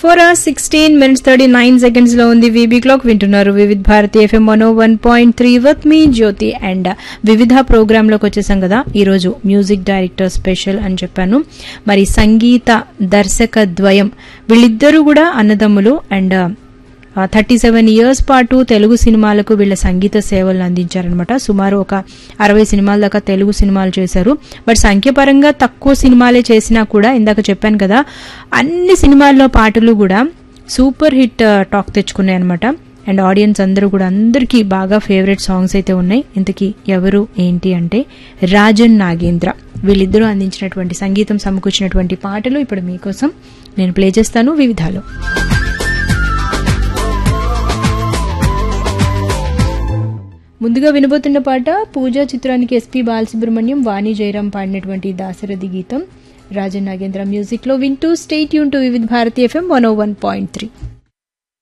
four hours sixteen minutes thirty nine seconds లో ఉంది VB clock వింటున్నారు Vividh Bharati FM one one point three with మీ Jyothi and Vividha programme లోకి వచ్చేసాం కదా ఈరోజు మ్యూజిక్ డైరెక్టర్ స్పెషల్ అని చెప్పాను మరి సంగీత దర్శక ద్వయం వీళ్ళిద్దరూ కూడా అన్నదమ్ములు అండ్ థర్టీ సెవెన్ ఇయర్స్ పాటు తెలుగు సినిమాలకు వీళ్ళ సంగీత సేవలు అందించారనమాట సుమారు ఒక అరవై సినిమాల దాకా తెలుగు సినిమాలు చేశారు బట్ సంఖ్యపరంగా తక్కువ సినిమాలే చేసినా కూడా ఇందాక చెప్పాను కదా అన్ని సినిమాల్లో పాటలు కూడా సూపర్ హిట్ టాక్ తెచ్చుకున్నాయి అనమాట అండ్ ఆడియన్స్ అందరూ కూడా అందరికీ బాగా ఫేవరెట్ సాంగ్స్ అయితే ఉన్నాయి ఇంతకీ ఎవరు ఏంటి అంటే రాజన్ నాగేంద్ర వీళ్ళిద్దరూ అందించినటువంటి సంగీతం సమకూర్చినటువంటి పాటలు ఇప్పుడు మీకోసం నేను ప్లే చేస్తాను వివిధాలు ముందుగా వినబోతున్న పాట పూజా చిత్రానికి ఎస్పి బాలసుబ్రహ్మణ్యం వాణి జయరాం పాడినటువంటి దాశరథి గీతం రాజన్ నాగేంద్ర మ్యూజిక్ లో వింటూ స్టేట్ యూన్ to Vividh Bharati FM one o one point three